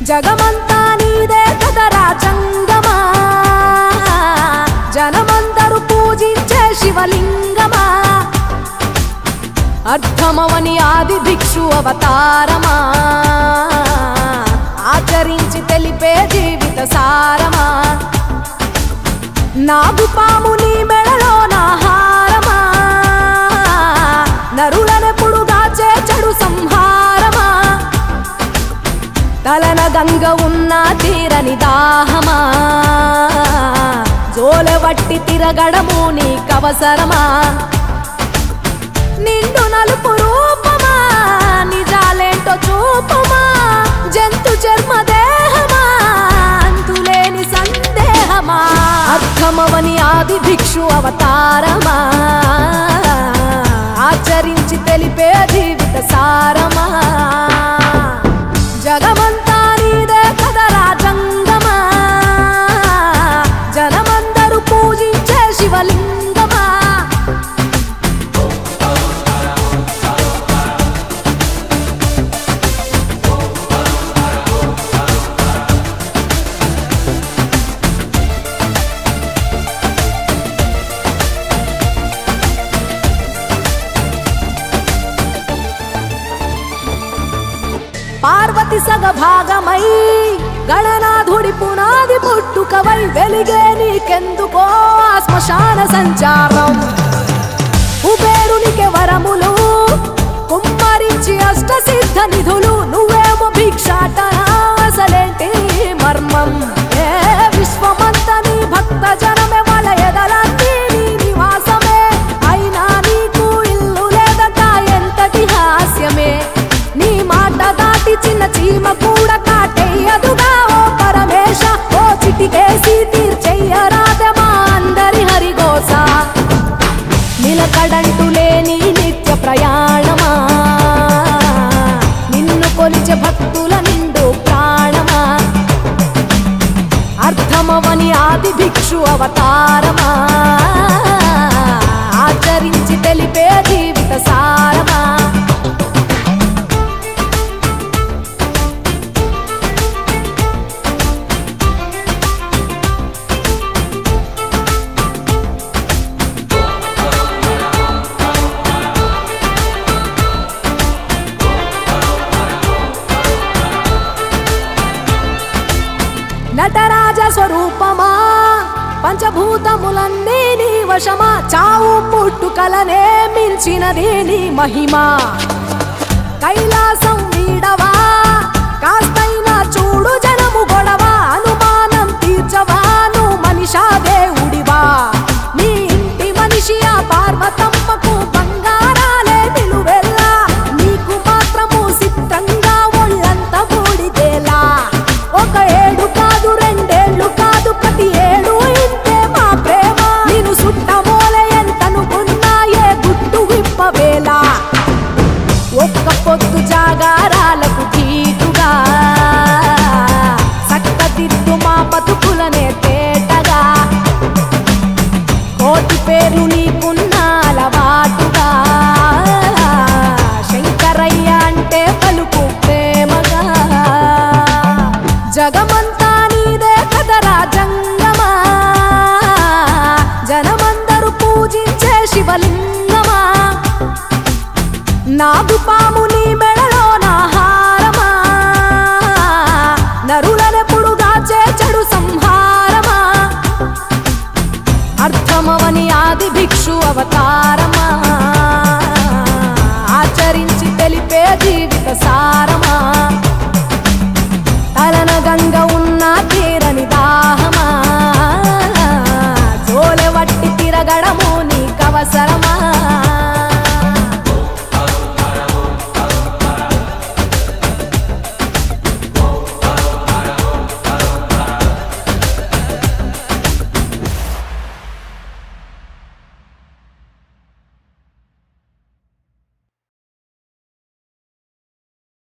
జగమంతా నీదే కదరా జంగమా జనమందరూ పూజించే శివలింగమా అర్థమవని ఆది భిక్షు అవతారమా ఆచరించి తెలిపే జీవిత సారమా నాగు పాము నీ మెడలో నా హారమా నరులనెప్పుడు గాచే చెడు సంహారమా తలన గంగ ఉన్న తీరని దాహమా జోలవట్టి తిరగడము నీకవసరమా నిండు నలుపు రూపమా నిజాలేంటో చూపమా జంతు చర్మ దేహమా అంతులేని సందేహమా అర్థమవని ఆది భిక్షు అవతారమా ఆచరించి తెలిపే జీవిత సారమా జగమంతా నీదే కదరా జంగమా జనమందరూ పూజించే శివలింగమా పార్వతి సగ భాగమై గణనాథుడి పునాది పుట్టుకవై వెలిగే నీకెందుకో ఆ శ్మశాన సంచారం కుబేరునికి వరములు కుమ్మరించి అష్ట సిద్ధ నిధులు నువ్వేమో భిక్షాటన అసలేంటి మర్మం ఏ విశ్వమంత నీ భక్త జనమే వాళ్ళ ఎదలన్నీ నీ నివాసమే అయినా నీకు ఇల్లు లేదట ఎంతటి హాస్యమే నీ మాట దాటి చిన్న చీమ కూడా కాటేయదుగా ఓ పరమేశ ఓ చిటికేసి తీర్చెయ్యరాదమా అందరి హరిగోసా నిలకడంటు లేని నిత్య ప్రయాణమా నిన్ను కొలిచే భక్తుల నిండు ప్రాణమా అర్థమవని ఆది భిక్షు అవతారమా ఆచరించి తెలిపే జీవిత సారమా నటరాజ స్వరూపమా పంచభూతములన్నీ నీ వశమా చావు పుట్టుకలనే మించినది నీ మహిమా కైలాసం వీడవా కాస్తైనా చూడు జనము గొడవ అనుమానం తీర్చవా నువ్వు మనిషా దేవుడివా నీ ఇంటి మనిషి ఆ పార్వతమ్మకు బంగారాలే నిలువెల్లా నీకు మాత్రము సిద్ధంగా ఒళ్ళంత బూడిదేలా ఒక ఏడు కాదు రెండేళ్లు కాదు ప్రతి ఏడు ఇంతే మా ప్రేమ నేను సుట్టమోలే ఎంతనుకున్నా ఏ గుట్టు విప్పవేలా ఒక్క పొద్దు జాగారాలకు ధీటుగా సక్కదిద్దు మా బతుకులనే తేటగా కోటి పేర్లు నీకున్న అలవాటుగా శంకరయ్య అంటే పలుకు ప్రేమగా జగమంతా నీదే కదరా జంగమా జనమందరూ పూజించే శివలింగమా నాగు పాము నీ మెడలో నా హారమా నరులనెప్పుడు గాచే చెడు సంహారమా అర్థమవని ఆది భిక్షు అవతార